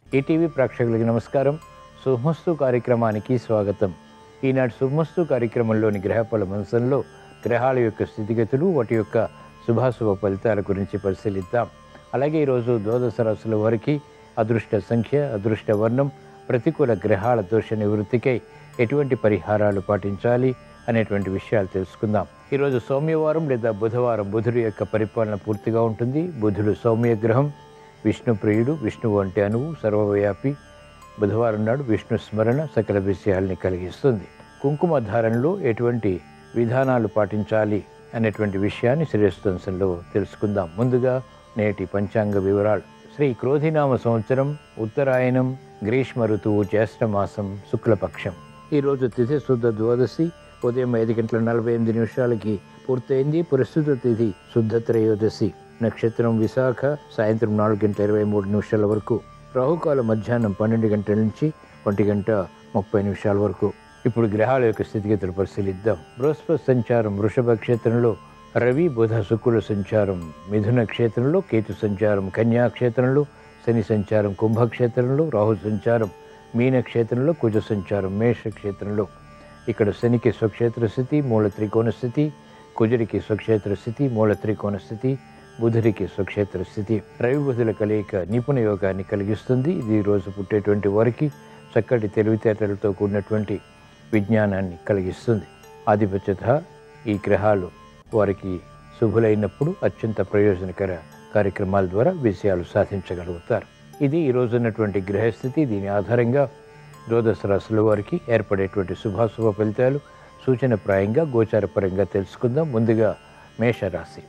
ETV ప్రేక్షకులకి నమస్కారం శుభమస్తు కార్యక్రమానికి స్వాగతం ఈనాటి శుభమస్తు కార్యక్రమంలోని గ్రహఫల మంచంలో గ్రహాల యొక్క స్థితిగతులు వాటి యొక్క శుభాశుభ ఫలితాల గురించి పరిశీలిద్దాం అలాగే ఈరోజు ద్వాదశ రాశుల వారికి అదృష్ట సంఖ్య అదృష్ట వర్ణం ప్రతికూల గ్రహాల దోష నివృత్తికై ఎటువంటి పరిహారాలు పాటించాలి అనేటువంటి విషయాలు తెలుసుకుందాం ఈరోజు సౌమ్యవారం లేదా బుధవారం బుధుడి యొక్క పరిపాలన పూర్తిగా ఉంటుంది బుధుడు సౌమ్య గ్రహం విష్ణు ప్రియుడు విష్ణువు అంటే అనువు సర్వవ్యాపి బుధవారం నాడు విష్ణు స్మరణ సకల విషయాల్ని కలిగిస్తుంది కుంకుమ ధారణలో ఎటువంటి విధానాలు పాటించాలి అనేటువంటి విషయాన్ని శ్రేయస్తంశంలో తెలుసుకుందాం ముందుగా నేటి పంచాంగ వివరాలు శ్రీ క్రోధినామ సంవత్సరం ఉత్తరాయణం గ్రీష్మ ఋతువు జ్యేష్ఠ మాసం శుక్లపక్షం ఈరోజు తిథి శుద్ధ ద్వాదశి ఉదయం ఐదు గంటల నలభై ఎనిమిది నిమిషాలకి పూర్తయింది ప్రస్తుత తిథి శుద్ధ త్రయోదశి నక్షత్రం విశాఖ సాయంత్రం నాలుగు గంటల ఇరవై మూడు నిమిషాల వరకు రాహుకాల మధ్యాహ్నం పన్నెండు గంటల నుంచి ఒంటి గంట ముప్పై నిమిషాల వరకు ఇప్పుడు గ్రహాల యొక్క స్థితిగతులు పరిశీలిద్దాం బృహస్పతి సంచారం వృషభ క్షేత్రంలో రవి బుధ శుక్రుల సంచారం మిథున క్షేత్రంలో కేతు సంచారం కన్యా క్షేత్రంలో శని సంచారం కుంభక్షేత్రంలో రాహు సంచారం మీన క్షేత్రంలో కుజ సంచారం మేష క్షేత్రంలో ఇక్కడ శనికి స్వక్షేత్ర స్థితి మూల త్రికోణ స్థితి కుజుడికి స్వక్షేత్ర స్థితి మూల త్రికోణ స్థితి బుధుడికి స్వక్షేత్ర స్థితి రవి బుధుల కలయిక నిపుణ యోగాన్ని కలిగిస్తుంది ఇది ఈ రోజు పుట్టేటువంటి వారికి చక్కటి తెలివితేటలతో కూడినటువంటి విజ్ఞానాన్ని కలిగిస్తుంది ఆధిపత్యత ఈ గ్రహాలు వారికి శుభులైనప్పుడు అత్యంత ప్రయోజనకర కార్యక్రమాల ద్వారా విజయాలు సాధించగలుగుతారు ఇది ఈ రోజు ఉన్నటువంటి గ్రహస్థితి దీని ఆధారంగా ద్వాదశ రాశుల వారికి ఏర్పడేటువంటి శుభాశుభ ఫలితాలు సూచనప్రాయంగా గోచారపరంగా తెలుసుకుందాం ముందుగా మేషరాశి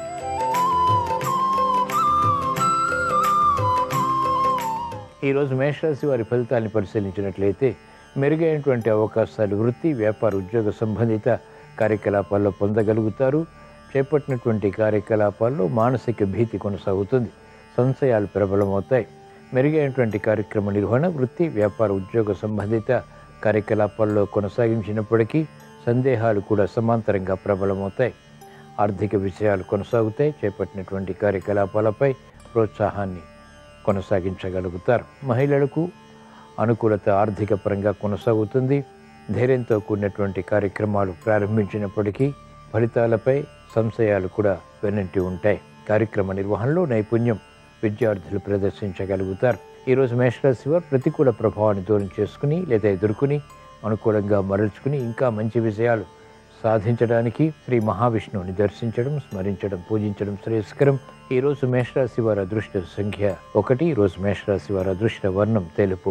ఈరోజు మేషరాశి వారి ఫలితాన్ని పరిశీలించినట్లయితే మెరుగైనటువంటి అవకాశాలు వృత్తి వ్యాపార ఉద్యోగ సంబంధిత కార్యకలాపాల్లో పొందగలుగుతారు చేపట్టినటువంటి కార్యకలాపాల్లో మానసిక భీతి కొనసాగుతుంది సంశయాలు ప్రబలమవుతాయి మెరుగైనటువంటి కార్యక్రమ నిర్వహణ వృత్తి వ్యాపార ఉద్యోగ సంబంధిత కార్యకలాపాల్లో కొనసాగించినప్పటికీ సందేహాలు కూడా సమాంతరంగా ప్రబలమవుతాయి ఆర్థిక విషయాలు కొనసాగుతాయి చేపట్టినటువంటి కార్యకలాపాలపై ప్రోత్సాహాన్ని కొనసాగించగలుగుతారు మహిళలకు అనుకూలత ఆర్థిక పరంగా కొనసాగుతుంది ధైర్యంతో కూడినటువంటి కార్యక్రమాలు ప్రారంభించినప్పటికీ ఫలితాలపై సంశయాలు కూడా వెన్నంటి ఉంటాయి కార్యక్రమ నిర్వహణలో నైపుణ్యం విద్యార్థులు ప్రదర్శించగలుగుతారు ఈరోజు మేషరాశి వారు ప్రతికూల ప్రభావాన్ని దూరం చేసుకుని లేదా ఎదుర్కొని అనుకూలంగా మరల్చుకుని ఇంకా మంచి విషయాలు సాధించడానికి శ్రీ మహావిష్ణువుని దర్శించడం స్మరించడం పూజించడం శ్రేయస్కరం ఈ రోజు మేషరాశి వారి అదృష్ట సంఖ్య ఒకటి ఈ రోజు మేషరాశి వారి అదృష్ట వర్ణం తెలుపు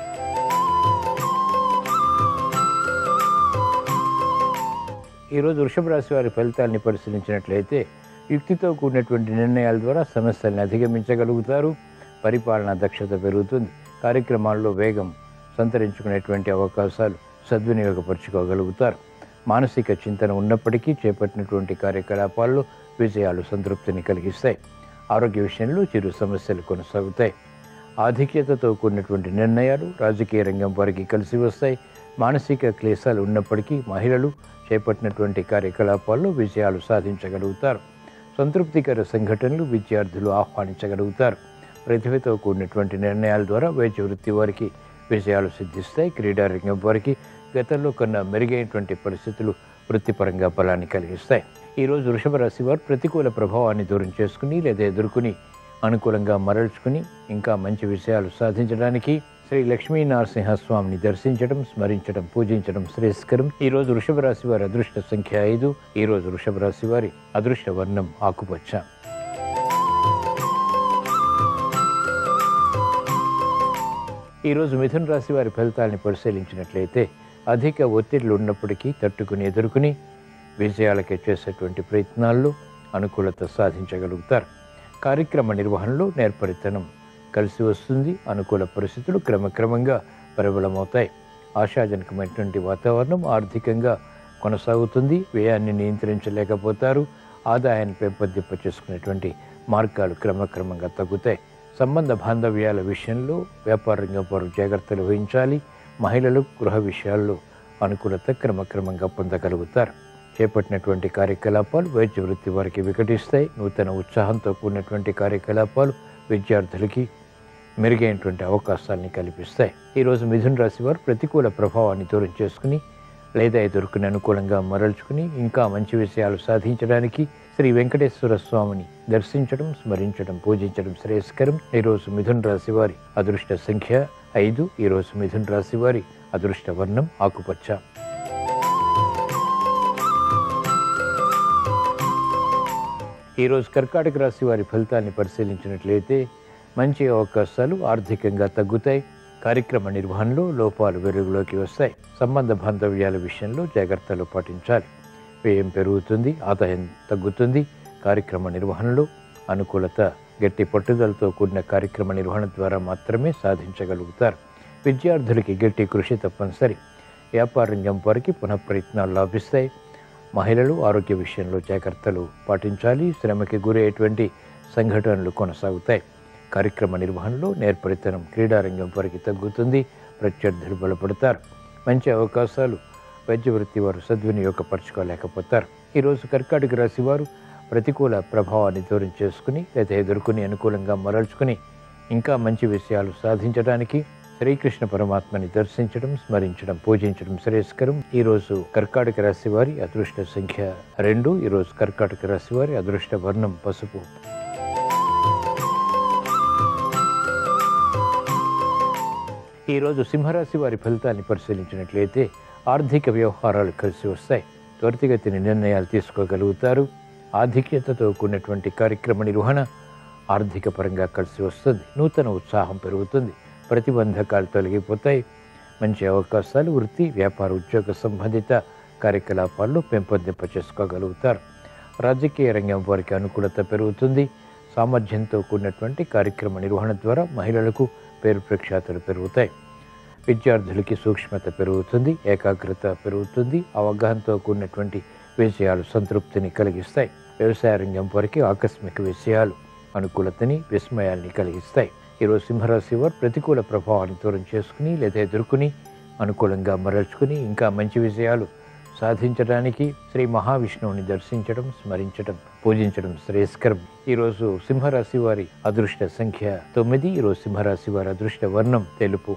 ఈరోజు వృషభ రాశి వారి ఫలితాన్ని పరిశీలించినట్లయితే యుక్తితో కూడినటువంటి నిర్ణయాల ద్వారా సమస్యల్ని అధిగమించగలుగుతారు పరిపాలనా దక్షత పెరుగుతుంది కార్యక్రమాల్లో వేగం సంతరించుకునేటువంటి అవకాశాలు సద్వినియోగపరచుకోగలుగుతారు మానసిక చింతన ఉన్నప్పటికీ చేపట్టినటువంటి కార్యకలాపాల్లో విజయాలు సంతృప్తిని కలిగిస్తాయి ఆరోగ్య విషయంలో చిరు సమస్యలు కొనసాగుతాయి ఆధిక్యతతో కూడినటువంటి నిర్ణయాలు రాజకీయ రంగం వారికి కలిసి వస్తాయి మానసిక క్లేశాలు ఉన్నప్పటికీ మహిళలు చేపట్టినటువంటి కార్యకలాపాల్లో విజయాలు సాధించగలుగుతారు సంతృప్తికర సంఘటనలు విద్యార్థులు ఆహ్వానించగలుగుతారు ప్రతిభతో కూడినటువంటి నిర్ణయాల ద్వారా వైద్య వృత్తి వారికి విజయాలు సిద్ధిస్తాయి క్రీడారంగం వారికి గతంలో కన్నా మెరుగైనటువంటి పరిస్థితులు వృత్తిపరంగా బలాన్ని కలిగిస్తాయి ఈరోజు వృషభ రాశి వారు ప్రతికూల ప్రభావాన్ని దూరం చేసుకుని లేదా ఎదుర్కొని అనుకూలంగా మరల్చుకుని ఇంకా మంచి విషయాలు సాధించడానికి శ్రీ లక్ష్మీ నరసింహస్వామిని దర్శించడం స్మరించడం పూజించడం శ్రేయస్కరం ఈ రోజు వృషభ రాశి వారి అదృష్ట సంఖ్య ఐదు ఈ రోజు వృషభ రాశి వారి అదృష్ట వర్ణం ఆకుపచ్చ ఈరోజు మిథున రాశి వారి ఫలితాలను పరిశీలించినట్లయితే అధిక ఒత్తిళ్లు ఉన్నప్పటికీ తట్టుకుని ఎదుర్కొని విజయాలకే చేసేటువంటి ప్రయత్నాల్లో అనుకూలత సాధించగలుగుతారు కార్యక్రమ నిర్వహణలో నేర్పరితనం కలిసి వస్తుంది అనుకూల పరిస్థితులు క్రమక్రమంగా ప్రబలమవుతాయి ఆశాజనకమైనటువంటి వాతావరణం ఆర్థికంగా కొనసాగుతుంది వ్యయాన్ని నియంత్రించలేకపోతారు ఆదాయాన్ని పెంపొందింప చేసుకునేటువంటి మార్గాలు క్రమక్రమంగా తగ్గుతాయి సంబంధ బాంధవ్యాల విషయంలో వ్యాపార రంగం వారు జాగ్రత్తలు వహించాలి మహిళలు గృహ విషయాల్లో అనుకూలత క్రమక్రమంగా పొందగలుగుతారు చేపట్టినటువంటి కార్యకలాపాలు వైద్య వృత్తి వారికి వికటిస్తాయి నూతన ఉత్సాహంతో కూడినటువంటి కార్యకలాపాలు విద్యార్థులకి మెరుగైనటువంటి అవకాశాలని కల్పిస్తాయి ఈరోజు మిథున రాశి వారు ప్రతికూల ప్రభావాన్ని దూరం చేసుకుని లేదా ఎదుర్కొని అనుకూలంగా మరల్చుకుని ఇంకా మంచి విషయాలు సాధించడానికి శ్రీ వెంకటేశ్వర స్వామిని దర్శించడం స్మరించడం పూజించడం శ్రేయస్కరం ఈరోజు మిథున రాశి వారి అదృష్ట సంఖ్య ఐదు ఈరోజు మిథున రాశి వారి అదృష్ట వర్ణం ఆకుపచ్చ ఈరోజు కర్కాటక రాశి వారి ఫలితాన్ని పరిశీలించినట్లయితే మంచి అవకాశాలు ఆర్థికంగా తగ్గుతాయి కార్యక్రమ నిర్వహణలో లోపాలు వెలుగులోకి వస్తాయి సంబంధ బాంధవ్యాల విషయంలో జాగ్రత్తలు పాటించాలి వ్యయం పెరుగుతుంది ఆదాయం తగ్గుతుంది కార్యక్రమ నిర్వహణలో అనుకూలత గట్టి పట్టుదలతో కూడిన కార్యక్రమ నిర్వహణ ద్వారా మాత్రమే సాధించగలుగుతారు విద్యార్థులకి గట్టి కృషి తప్పనిసరి వ్యాపార రంగం వారికి పునఃప్రయత్నాలు లాభిస్తాయి మహిళలు ఆరోగ్య విషయంలో జాగ్రత్తలు పాటించాలి శ్రమకి గురయ్యేటువంటి సంఘటనలు కొనసాగుతాయి కార్యక్రమ నిర్వహణలో నేర్పరితనం క్రీడారంగం వారికి తగ్గుతుంది ప్రత్యర్థులు బలపడతారు మంచి అవకాశాలు వైద్య వృత్తి వారు సద్వినియోగపరచుకోలేకపోతారు ఈరోజు కర్కాటక రాశి వారు ప్రతికూల ప్రభావాన్ని దూరం చేసుకుని లేదా ఎదుర్కొని అనుకూలంగా మరల్చుకుని ఇంకా మంచి విషయాలు సాధించడానికి శ్రీకృష్ణ పరమాత్మని దర్శించడం స్మరించడం పూజించడం శ్రేయస్కరం ఈరోజు కర్కాటక రాశి వారి అదృష్ట సంఖ్య రెండు ఈరోజు కర్కాటక రాశి వారి అదృష్ట వర్ణం పసుపు ఈరోజు సింహరాశి వారి ఫలితాన్ని పరిశీలించినట్లయితే ఆర్థిక వ్యవహారాలు కలిసి వస్తాయి త్వరితగతిని నిర్ణయాలు తీసుకోగలుగుతారు ఆధిక్యతతో కూడినటువంటి కార్యక్రమ నిర్వహణ ఆర్థిక పరంగా కలిసి వస్తుంది నూతన ఉత్సాహం పెరుగుతుంది ప్రతిబంధకాలు తొలగిపోతాయి మంచి అవకాశాలు వృత్తి వ్యాపార ఉద్యోగ సంబంధిత కార్యకలాపాల్లో పెంపొందింప చేసుకోగలుగుతారు రాజకీయ రంగం వారికి అనుకూలత పెరుగుతుంది సామర్థ్యంతో కూడినటువంటి కార్యక్రమ నిర్వహణ ద్వారా మహిళలకు పేరు ప్రఖ్యాతులు పెరుగుతాయి విద్యార్థులకి సూక్ష్మత పెరుగుతుంది ఏకాగ్రత పెరుగుతుంది అవగాహనతో కూడినటువంటి విషయాలు సంతృప్తిని కలిగిస్తాయి వ్యవసాయ రంగం వారికి ఆకస్మిక విషయాలు అనుకూలతని విస్మయాల్ని కలిగిస్తాయి ఈరోజు సింహరాశి వారు ప్రతికూల ప్రభావాన్ని దూరం చేసుకుని లేదా ఎదుర్కొని అనుకూలంగా మరల్చుకుని ఇంకా మంచి విషయాలు సాధించడానికి శ్రీ మహావిష్ణువుని దర్శించడం స్మరించడం పూజించడం శ్రేయస్కరం ఈరోజు సింహరాశి వారి అదృష్ట సంఖ్య తొమ్మిది ఈరోజు సింహరాశి వారి అదృష్ట వర్ణం తెలుపు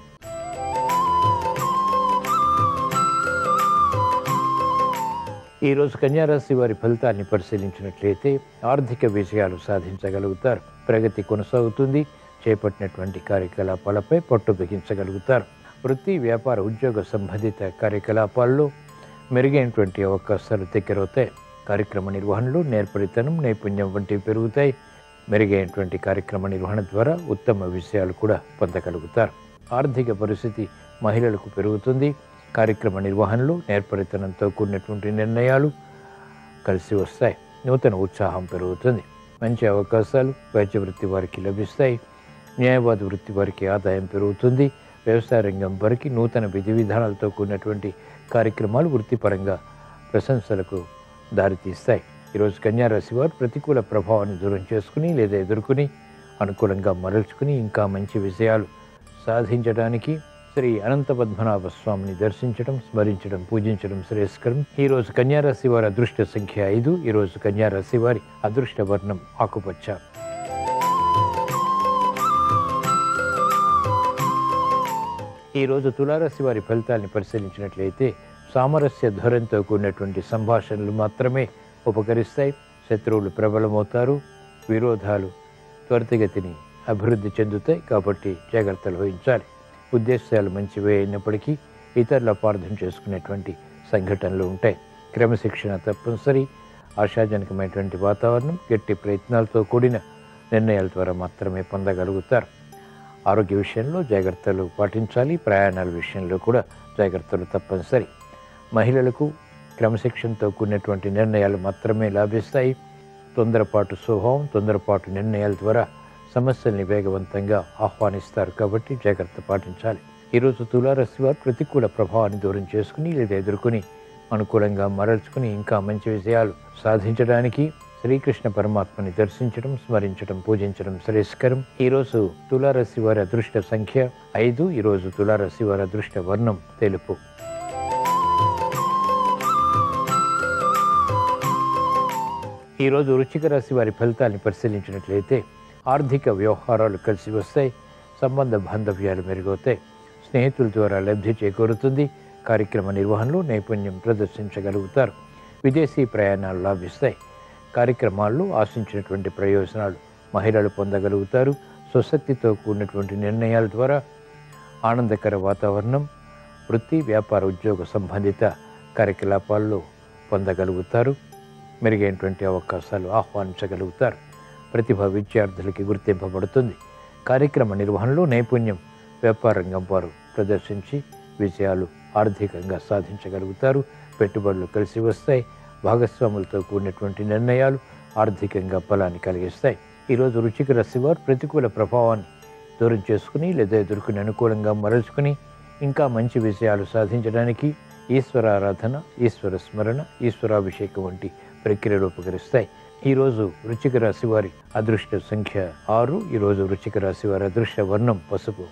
ఈరోజు కన్యారాశి వారి ఫలితాన్ని పరిశీలించినట్లయితే ఆర్థిక విజయాలు సాధించగలుగుతారు ప్రగతి కొనసాగుతుంది చేపట్టినటువంటి కార్యకలాపాలపై పట్టు బిగించగలుగుతారు వృత్తి వ్యాపార ఉద్యోగ సంబంధిత కార్యకలాపాల్లో మెరుగైనటువంటి అవకాశాలు దగ్గరవుతాయి కార్యక్రమ నిర్వహణలో నేర్పరితనం నైపుణ్యం వంటివి పెరుగుతాయి మెరుగైనటువంటి కార్యక్రమ నిర్వహణ ద్వారా ఉత్తమ విషయాలు కూడా పొందగలుగుతారు ఆర్థిక పరిస్థితి మహిళలకు పెరుగుతుంది కార్యక్రమ నిర్వహణలో నేర్పరితనంతో కూడినటువంటి నిర్ణయాలు కలిసి వస్తాయి నూతన ఉత్సాహం పెరుగుతుంది మంచి అవకాశాలు వైద్య వృత్తి వారికి లభిస్తాయి న్యాయవాద వృత్తి వారికి ఆదాయం పెరుగుతుంది వ్యవసాయ రంగం వారికి నూతన విధి విధానాలతో కూడినటువంటి కార్యక్రమాలు వృత్తిపరంగా ప్రశంసలకు దారితీస్తాయి ఈరోజు కన్యారాశి వారు ప్రతికూల ప్రభావాన్ని దూరం చేసుకుని లేదా ఎదుర్కొని అనుకూలంగా మరల్చుకుని ఇంకా మంచి విషయాలు సాధించడానికి శ్రీ అనంత పద్మనాభ స్వామిని దర్శించడం స్మరించడం పూజించడం శ్రేయస్కరం ఈరోజు కన్యారాశి వారి అదృష్ట సంఖ్య ఐదు ఈరోజు కన్యారాశి వారి అదృష్ట వర్ణం ఆకుపచ్చ ఈరోజు తులారాశి వారి ఫలితాన్ని పరిశీలించినట్లయితే సామరస్య ధోరణితో కూడినటువంటి సంభాషణలు మాత్రమే ఉపకరిస్తాయి శత్రువులు ప్రబలమవుతారు విరోధాలు త్వరితగతిని అభివృద్ధి చెందుతాయి కాబట్టి జాగ్రత్తలు వహించాలి ఉద్దేశాలు మంచివే అయినప్పటికీ ఇతరుల అపార్థం చేసుకునేటువంటి సంఘటనలు ఉంటాయి క్రమశిక్షణ తప్పనిసరి ఆశాజనకమైనటువంటి వాతావరణం గట్టి ప్రయత్నాలతో కూడిన నిర్ణయాల ద్వారా మాత్రమే పొందగలుగుతారు ఆరోగ్య విషయంలో జాగ్రత్తలు పాటించాలి ప్రయాణాల విషయంలో కూడా జాగ్రత్తలు తప్పనిసరి మహిళలకు క్రమశిక్షణతో కూడినటువంటి నిర్ణయాలు మాత్రమే లాభిస్తాయి తొందరపాటు స్వభావం తొందరపాటు నిర్ణయాల ద్వారా సమస్యల్ని వేగవంతంగా ఆహ్వానిస్తారు కాబట్టి జాగ్రత్త పాటించాలి ఈరోజు తులారాశి వారు ప్రతికూల ప్రభావాన్ని దూరం చేసుకుని లేదా ఎదుర్కొని అనుకూలంగా మరల్చుకుని ఇంకా మంచి విజయాలు సాధించడానికి శ్రీకృష్ణ పరమాత్మని దర్శించడం స్మరించడం పూజించడం శ్రేయస్కరం ఈరోజు తులారాశి వారి అదృష్ట సంఖ్య ఐదు ఈరోజు తులారాశి వారి అదృష్ట వర్ణం తెలుపు ఈరోజు వృశ్చిక రాశి వారి ఫలితాన్ని పరిశీలించినట్లయితే ఆర్థిక వ్యవహారాలు కలిసి వస్తాయి సంబంధ బాంధవ్యాలు మెరుగవుతాయి స్నేహితుల ద్వారా లబ్ధి చేకూరుతుంది కార్యక్రమ నిర్వహణలో నైపుణ్యం ప్రదర్శించగలుగుతారు విదేశీ ప్రయాణాలు లాభిస్తాయి కార్యక్రమాల్లో ఆశించినటువంటి ప్రయోజనాలు మహిళలు పొందగలుగుతారు స్వశక్తితో కూడినటువంటి నిర్ణయాల ద్వారా ఆనందకర వాతావరణం వృత్తి వ్యాపార ఉద్యోగ సంబంధిత కార్యకలాపాల్లో పొందగలుగుతారు మెరుగైనటువంటి అవకాశాలు ఆహ్వానించగలుగుతారు ప్రతిభ విద్యార్థులకి గుర్తింపబడుతుంది కార్యక్రమ నిర్వహణలో నైపుణ్యం వ్యాపార రంగం వారు ప్రదర్శించి విజయాలు ఆర్థికంగా సాధించగలుగుతారు పెట్టుబడులు కలిసి వస్తాయి భాగస్వాములతో కూడినటువంటి నిర్ణయాలు ఆర్థికంగా బలాన్ని కలిగిస్తాయి ఈరోజు రుచికి రసివారు ప్రతికూల ప్రభావాన్ని దూరం చేసుకుని లేదా ఎదుర్కొని అనుకూలంగా మరల్చుకుని ఇంకా మంచి విజయాలు సాధించడానికి ఈశ్వర ఆరాధన ఈశ్వర స్మరణ ఈశ్వరాభిషేకం వంటి ప్రక్రియలు ఉపకరిస్తాయి ఈరోజు వృచ్చిక రాశి వారి అదృష్ట సంఖ్య ఆరు ఈరోజు వృచ్చిక రాశి వారి అదృష్ట వర్ణం పసుపు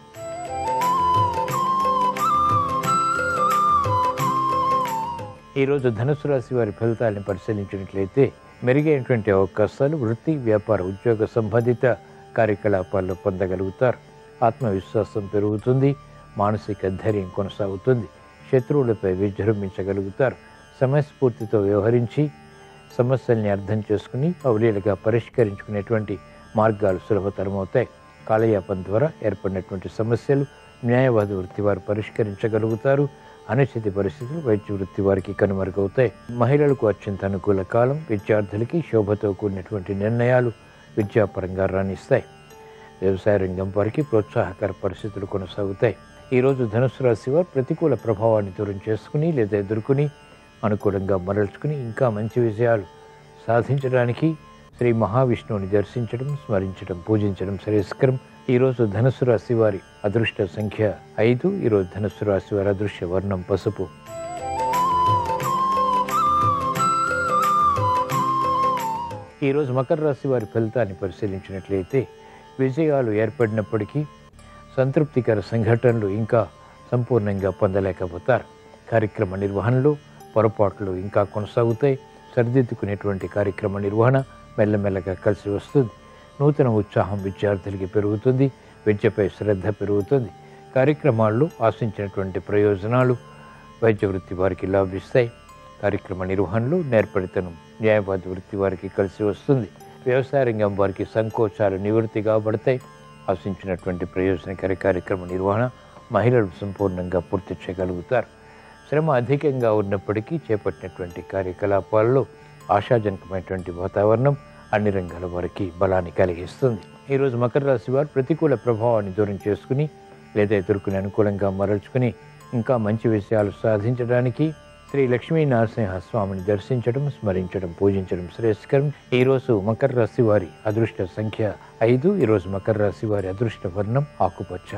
ఈరోజు ధనుసు రాశి వారి ఫలితాలను పరిశీలించినట్లయితే మెరుగైనటువంటి అవకాశాలు వృత్తి వ్యాపార ఉద్యోగ సంబంధిత కార్యకలాపాల్లో పొందగలుగుతారు ఆత్మవిశ్వాసం పెరుగుతుంది మానసిక ధైర్యం కొనసాగుతుంది శత్రువులపై విజృంభించగలుగుతారు సమయస్ఫూర్తితో వ్యవహరించి సమస్యల్ని అర్థం చేసుకుని అవలీలుగా పరిష్కరించుకునేటువంటి మార్గాలు సులభతరమవుతాయి కాలయాపన ద్వారా ఏర్పడినటువంటి సమస్యలు న్యాయవాద వృత్తి వారు పరిష్కరించగలుగుతారు అనిశ్చిత పరిస్థితులు వైద్య వృత్తి వారికి కనుమరుగవుతాయి మహిళలకు అత్యంత అనుకూల కాలం విద్యార్థులకి శోభతో కూడినటువంటి నిర్ణయాలు విద్యాపరంగా రాణిస్తాయి వ్యవసాయ రంగం వారికి ప్రోత్సాహకర పరిస్థితులు కొనసాగుతాయి ఈరోజు ధనుసు రాశి వారు ప్రతికూల ప్రభావాన్ని దూరం చేసుకుని లేదా ఎదుర్కొని అనుకూలంగా మరల్చుకుని ఇంకా మంచి విజయాలు సాధించడానికి శ్రీ మహావిష్ణువుని దర్శించడం స్మరించడం పూజించడం శ్రేయస్కరం ఈరోజు ధనుసు రాశి వారి అదృష్ట సంఖ్య ఐదు ఈరోజు ధనుసు రాశి వారి అదృష్ట వర్ణం పసుపు ఈరోజు మకర రాశి వారి ఫలితాన్ని పరిశీలించినట్లయితే విజయాలు ఏర్పడినప్పటికీ సంతృప్తికర సంఘటనలు ఇంకా సంపూర్ణంగా పొందలేకపోతారు కార్యక్రమ నిర్వహణలో పొరపాట్లు ఇంకా కొనసాగుతాయి సరిదిద్దుకునేటువంటి కార్యక్రమ నిర్వహణ మెల్లమెల్లగా కలిసి వస్తుంది నూతన ఉత్సాహం విద్యార్థులకి పెరుగుతుంది విద్యపై శ్రద్ధ పెరుగుతుంది కార్యక్రమాల్లో ఆశించినటువంటి ప్రయోజనాలు వైద్య వృత్తి వారికి లాభిస్తాయి కార్యక్రమ నిర్వహణలో నేర్పడితనం న్యాయవాద వృత్తి వారికి కలిసి వస్తుంది వ్యవసాయ రంగం వారికి సంకోచాలు నివృత్తి కాబడతాయి ఆశించినటువంటి ప్రయోజనకర కార్యక్రమ నిర్వహణ మహిళలు సంపూర్ణంగా పూర్తి చేయగలుగుతారు శ్రమ అధికంగా ఉన్నప్పటికీ చేపట్టినటువంటి కార్యకలాపాల్లో ఆశాజనకమైనటువంటి వాతావరణం అన్ని రంగాల వారికి బలాన్ని కలిగిస్తుంది ఈరోజు మకర రాశి వారు ప్రతికూల ప్రభావాన్ని దూరం చేసుకుని లేదా ఎదుర్కొని అనుకూలంగా మరల్చుకుని ఇంకా మంచి విషయాలు సాధించడానికి శ్రీ లక్ష్మీ నరసింహ స్వామిని దర్శించడం స్మరించడం పూజించడం శ్రేయస్కరం ఈరోజు మకర రాశి వారి అదృష్ట సంఖ్య ఐదు ఈరోజు మకర రాశి వారి అదృష్ట వర్ణం ఆకుపచ్చ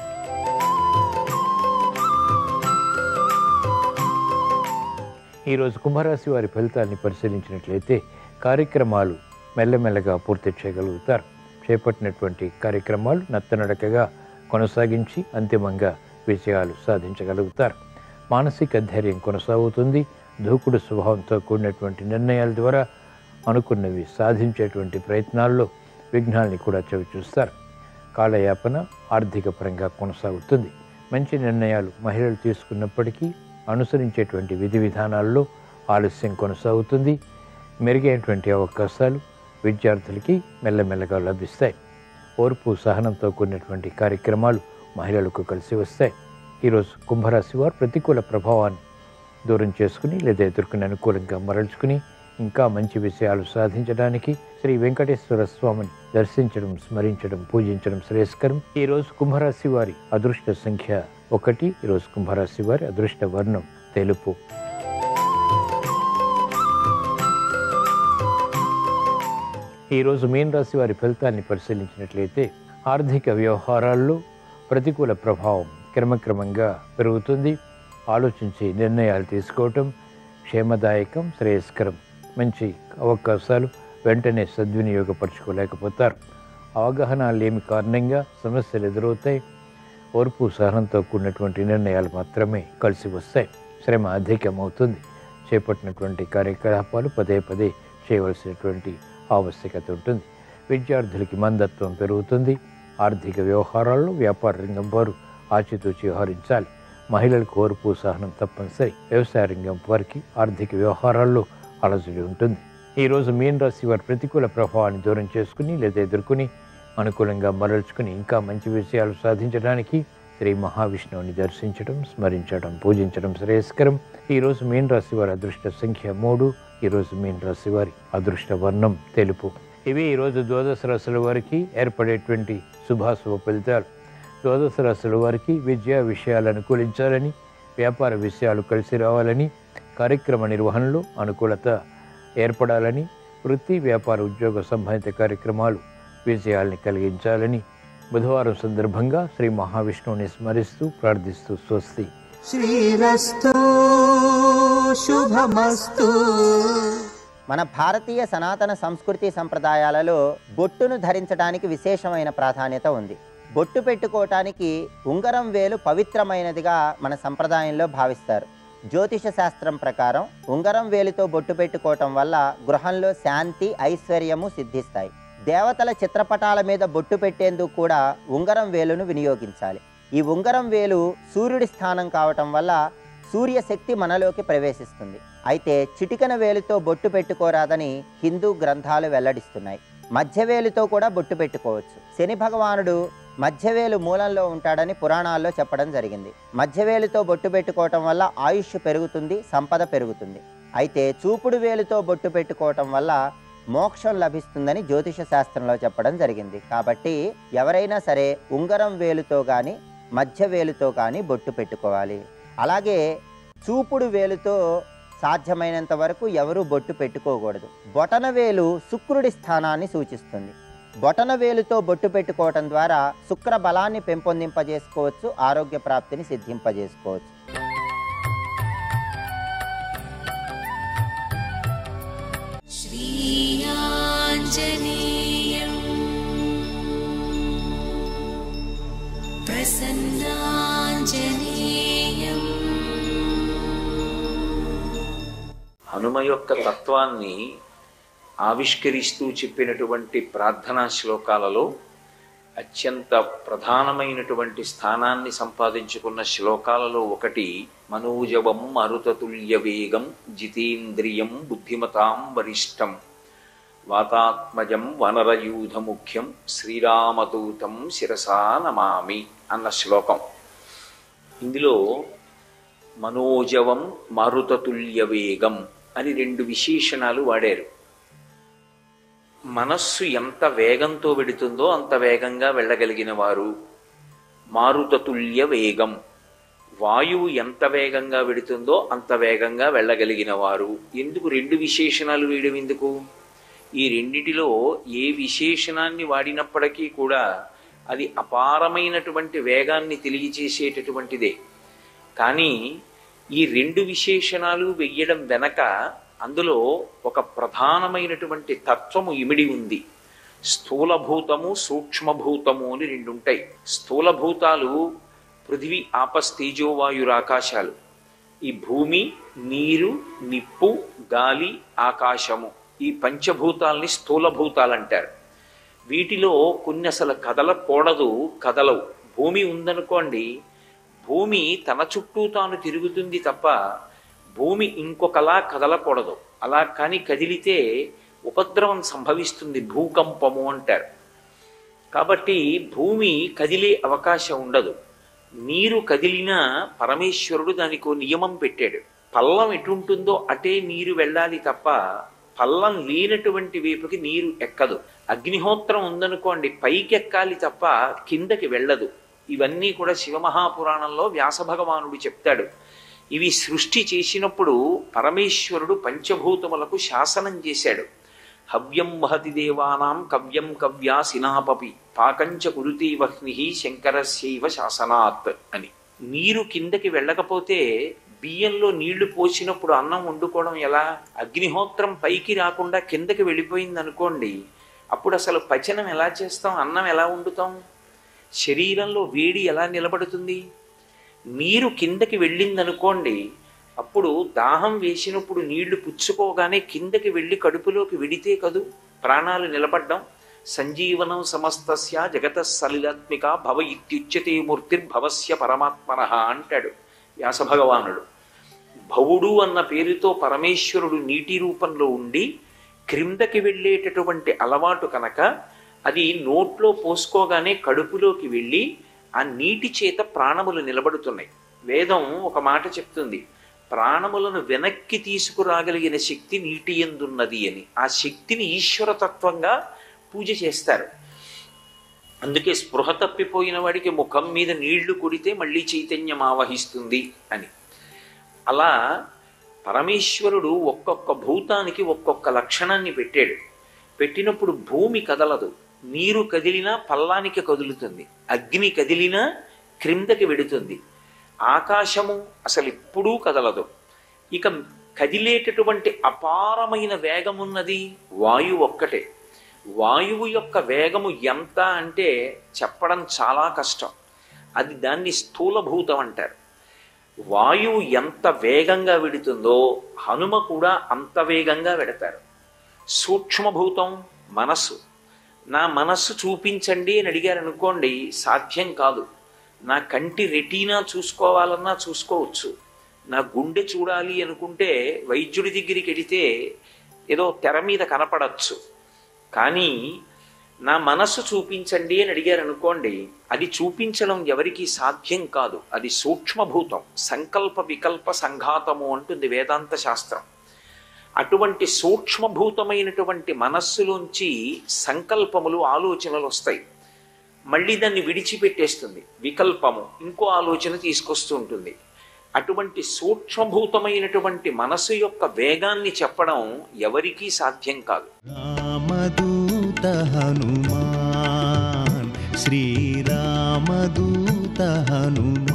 ఈరోజు కుంభరాశి వారి ఫలితాన్ని పరిశీలించినట్లయితే కార్యక్రమాలు మెల్లమెల్లగా పూర్తి చేయగలుగుతారు చేపట్టినటువంటి కార్యక్రమాలు నత్తనడకగా కొనసాగించి అంతిమంగా విజయాలు సాధించగలుగుతారు మానసిక ధైర్యం కొనసాగుతుంది దూకుడు స్వభావంతో కూడినటువంటి నిర్ణయాల ద్వారా అనుకున్నవి సాధించేటువంటి ప్రయత్నాల్లో విఘ్నాల్ని కూడా చవిచూస్తారు కాలయాపన ఆర్థిక పరంగా కొనసాగుతుంది మంచి నిర్ణయాలు మహిళలు తీసుకున్నప్పటికీ అనుసరించేటువంటి విధి విధానాల్లో ఆలస్యం కొనసాగుతుంది మెరుగైనటువంటి అవకాశాలు విద్యార్థులకి మెల్లమెల్లగా లభిస్తాయి ఓర్పు సహనంతో కూడినటువంటి కార్యక్రమాలు మహిళలకు కలిసి వస్తాయి ఈరోజు కుంభరాశి వారు ప్రతికూల ప్రభావాన్ని దూరం చేసుకుని లేదా ఎదుర్కొని అనుకూలంగా మరల్చుకుని ఇంకా మంచి విషయాలు సాధించడానికి శ్రీ వెంకటేశ్వర స్వామిని దర్శించడం స్మరించడం పూజించడం శ్రేయస్కరం ఈరోజు కుంభరాశి వారి అదృష్ట సంఖ్య ఒకటి ఈరోజు కుంభరాశి వారి అదృష్ట వర్ణం తెలుపు ఈరోజు మీన రాశి వారి ఫలితాన్ని పరిశీలించినట్లయితే ఆర్థిక వ్యవహారాల్లో ప్రతికూల ప్రభావం క్రమక్రమంగా పెరుగుతుంది ఆలోచించి నిర్ణయాలు తీసుకోవటం క్షేమదాయకం శ్రేయస్కరం మంచి అవకాశాలు వెంటనే సద్వినియోగపరచుకోలేకపోతారు అవగాహన లేమి కారణంగా సమస్యలు ఎదురవుతాయి ఓర్పు సహనంతో కూడినటువంటి నిర్ణయాలు మాత్రమే కలిసి వస్తాయి శ్రమ అధికమవుతుంది చేపట్టినటువంటి కార్యకలాపాలు పదే పదే చేయవలసినటువంటి ఆవశ్యకత ఉంటుంది విద్యార్థులకి మందత్వం పెరుగుతుంది ఆర్థిక వ్యవహారాల్లో వ్యాపార రంగం వారు ఆచితూచి వ్యవహరించాలి మహిళలకు ఓర్పు సహనం తప్పనిసరి వ్యవసాయ రంగం వారికి ఆర్థిక వ్యవహారాల్లో అలజడి ఉంటుంది ఈరోజు మీన రాశి వారి ప్రతికూల ప్రభావాన్ని దూరం చేసుకుని లేదా ఎదుర్కొని అనుకూలంగా మరల్చుకుని ఇంకా మంచి విషయాలు సాధించడానికి శ్రీ మహావిష్ణువుని దర్శించడం స్మరించడం పూజించడం శ్రేయస్కరం ఈరోజు మీన రాశి వారి అదృష్ట సంఖ్య మూడు ఈరోజు మీన రాశి వారి అదృష్ట వర్ణం తెలుపు ఇవి ఈరోజు ద్వాదశ రాశుల వారికి ఏర్పడేటువంటి శుభాశుభ ఫలితాలు ద్వాదశ రాశుల వారికి విద్యా విషయాలు అనుకూలించాలని వ్యాపార విషయాలు కలిసి రావాలని కార్యక్రమ నిర్వహణలో అనుకూలత ఏర్పడాలని వృత్తి వ్యాపార ఉద్యోగ సంబంధిత కార్యక్రమాలు విజయాల్ని కలిగించాలని బుధవారం సందర్భంగా శ్రీ మహావిష్ణువుని స్మరిస్తూ ప్రార్థిస్తూ స్వస్తి శ్రీరస్తు శుభమస్తు మన భారతీయ సనాతన సంస్కృతి సంప్రదాయాలలో బొట్టును ధరించడానికి విశేషమైన ప్రాధాన్యత ఉంది బొట్టు పెట్టుకోవటానికి ఉంగరం వేలు పవిత్రమైనదిగా మన సంప్రదాయంలో భావిస్తారు జ్యోతిష శాస్త్రం ప్రకారం ఉంగరం వేలితో బొట్టు పెట్టుకోవటం వల్ల గృహంలో శాంతి ఐశ్వర్యము సిద్ధిస్తాయి దేవతల చిత్రపటాల మీద బొట్టు పెట్టేందుకు కూడా ఉంగరం వేలును వినియోగించాలి ఈ ఉంగరం వేలు సూర్యుడి స్థానం కావటం వల్ల సూర్యశక్తి మనలోకి ప్రవేశిస్తుంది అయితే చిటికన వేలుతో బొట్టు పెట్టుకోరాదని హిందూ గ్రంథాలు వెల్లడిస్తున్నాయి మధ్యవేలుతో కూడా బొట్టు పెట్టుకోవచ్చు శని భగవానుడు మధ్యవేలు మూలంలో ఉంటాడని పురాణాల్లో చెప్పడం జరిగింది మధ్యవేలుతో బొట్టు పెట్టుకోవటం వల్ల ఆయుష్ పెరుగుతుంది సంపద పెరుగుతుంది అయితే చూపుడు వేలుతో బొట్టు పెట్టుకోవటం వల్ల మోక్షం లభిస్తుందని జ్యోతిష శాస్త్రంలో చెప్పడం జరిగింది కాబట్టి ఎవరైనా సరే ఉంగరం వేలుతో కానీ మధ్య వేలుతో కానీ బొట్టు పెట్టుకోవాలి అలాగే చూపుడు వేలుతో సాధ్యమైనంత వరకు ఎవరు బొట్టు పెట్టుకోకూడదు బొటన వేలు శుక్రుడి స్థానాన్ని సూచిస్తుంది బొటన వేలుతో బొట్టు పెట్టుకోవటం ద్వారా శుక్ర బలాన్ని పెంపొందింపజేసుకోవచ్చు ఆరోగ్య ప్రాప్తిని సిద్ధింపజేసుకోవచ్చు श्रीयाञ्जनेयम् प्रसन्नाञ्जनेयम् హనుమ యొక్క తత్వాన్ని ఆవిష్కరిస్తూ చెప్పినటువంటి ప్రార్థనా శ్లోకాలలో అత్యంత ప్రధానమైనటువంటి స్థానాన్ని సంపాదించుకున్న శ్లోకాలలో ఒకటి మనోజవం మరుతతుల్య వేగం జితేంద్రియం బుద్ధిమతాం వరిష్టం వాతాత్మజం వనరయూధ ముఖ్యం శ్రీరామదూతం శిరసా నమామి అన్న శ్లోకం ఇందులో మనోజవం మరుతతుల్య వేగం అని రెండు విశేషణాలు వాడారు మనస్సు ఎంత వేగంతో వెడుతుందో అంత వేగంగా వెళ్ళగలిగిన వారు మారుతతుల్య వేగం వాయువు ఎంత వేగంగా వెడుతుందో అంత వేగంగా వెళ్ళగలిగిన వారు ఎందుకు రెండు విశేషణాలు వేయడం ఎందుకు ఈ రెండిటిలో ఏ విశేషణాన్ని వాడినప్పటికీ కూడా అది అపారమైనటువంటి వేగాన్ని తెలియజేసేటటువంటిదే కానీ ఈ రెండు విశేషణాలు వెయ్యడం వెనక అందులో ఒక ప్రధానమైనటువంటి తత్వము ఇమిడి ఉంది స్థూలభూతము సూక్ష్మభూతము అని రెండు ఉంటాయి స్థూలభూతాలు పృథివీ ఆపస్ తేజోవాయురాకాశాలు ఈ భూమి నీరు నిప్పు గాలి ఆకాశము ఈ పంచభూతాల్ని స్థూలభూతాలు అంటారు వీటిలో కొన్ని అసలు కదలకూడదు కదలవు భూమి ఉందనుకోండి భూమి తన చుట్టూ తాను తిరుగుతుంది తప్ప భూమి ఇంకొకలా కదలకూడదు అలా కానీ కదిలితే ఉపద్రవం సంభవిస్తుంది భూకంపము అంటారు కాబట్టి భూమి కదిలే అవకాశం ఉండదు నీరు కదిలినా పరమేశ్వరుడు దానికి ఓ నియమం పెట్టాడు పల్లం ఎటుంటుందో అటే నీరు వెళ్ళాలి తప్ప పల్లం లేనటువంటి వైపుకి నీరు ఎక్కదు అగ్నిహోత్రం ఉందనుకోండి పైకి ఎక్కాలి తప్ప కిందకి వెళ్ళదు ఇవన్నీ కూడా శివమహాపురాణంలో వ్యాస భగవానుడు చెప్తాడు ఇవి సృష్టి చేసినప్పుడు పరమేశ్వరుడు పంచభూతములకు శాసనం చేశాడు హవ్యం వహతి దేవానాం కవ్యం కవ్యా సినాపపి పాకంచ కురుతి వహ్ని శంకరస్యైవ శాసనాత్ అని నీరు కిందకి వెళ్ళకపోతే బియ్యంలో నీళ్లు పోసినప్పుడు అన్నం వండుకోవడం ఎలా అగ్నిహోత్రం పైకి రాకుండా కిందకి వెళ్ళిపోయింది అనుకోండి అప్పుడు అసలు పచనం ఎలా చేస్తాం అన్నం ఎలా వండుతాం శరీరంలో వేడి ఎలా నిలబడుతుంది నీరు కిందకి వెళ్ళిందనుకోండి అప్పుడు దాహం వేసినప్పుడు నీళ్లు పుచ్చుకోగానే కిందకి వెళ్ళి కడుపులోకి వెడితే కదూ ప్రాణాలు నిలబడ్డం సంజీవనం సమస్తస్య జగత సలిలాత్మిక భవ ఇత్యుచ్యతే మూర్తిర్భవస్య పరమాత్మన అంటాడు వ్యాస భగవానుడు భవుడు అన్న పేరుతో పరమేశ్వరుడు నీటి రూపంలో ఉండి క్రిందకి వెళ్ళేటటువంటి అలవాటు కనుక అది నోట్లో పోసుకోగానే కడుపులోకి వెళ్ళి ఆ నీటి చేత ప్రాణములు నిలబడుతున్నాయి వేదం ఒక మాట చెప్తుంది ప్రాణములను వెనక్కి తీసుకురాగలిగిన శక్తి నీటి ఎందున్నది అని ఆ శక్తిని ఈశ్వరతత్వంగా పూజ చేస్తారు అందుకే స్పృహ తప్పిపోయిన వాడికి ముఖం మీద నీళ్లు కొడితే మళ్ళీ చైతన్యం ఆవహిస్తుంది అని అలా పరమేశ్వరుడు ఒక్కొక్క భూతానికి ఒక్కొక్క లక్షణాన్ని పెట్టాడు పెట్టినప్పుడు భూమి కదలదు నీరు కదిలినా పల్లానికి కదులుతుంది అగ్ని కదిలినా క్రిందకి వెడుతుంది ఆకాశము అసలు ఎప్పుడూ కదలదు ఇక కదిలేటటువంటి అపారమైన వేగమున్నది వాయువు ఒక్కటే వాయువు యొక్క వేగము ఎంత అంటే చెప్పడం చాలా కష్టం అది దాన్ని స్థూలభూతం అంటారు వాయువు ఎంత వేగంగా వెడుతుందో హనుమ కూడా అంత వేగంగా వెడతారు సూక్ష్మభూతం మనస్సు నా మనస్సు చూపించండి అని అడిగారు అనుకోండి సాధ్యం కాదు నా కంటి రెటీనా చూసుకోవాలన్నా చూసుకోవచ్చు నా గుండె చూడాలి అనుకుంటే వైద్యుడి దగ్గరికి వెడితే ఏదో తెర మీద కనపడచ్చు కానీ నా మనస్సు చూపించండి అని అడిగారు అనుకోండి అది చూపించడం ఎవరికి సాధ్యం కాదు అది సూక్ష్మభూతం సంకల్ప వికల్ప సంఘాతము అంటుంది వేదాంత శాస్త్రం అటువంటి సూక్ష్మభూతమైనటువంటి మనస్సులోంచి సంకల్పములు ఆలోచనలు వస్తాయి మళ్ళీ దాన్ని విడిచిపెట్టేస్తుంది వికల్పము ఇంకో ఆలోచన తీసుకొస్తూ ఉంటుంది అటువంటి సూక్ష్మభూతమైనటువంటి మనస్సు యొక్క వేగాన్ని చెప్పడం ఎవరికీ సాధ్యం కాదు రామదూత హనుమాన్ శ్రీరామదూత హనుమాన్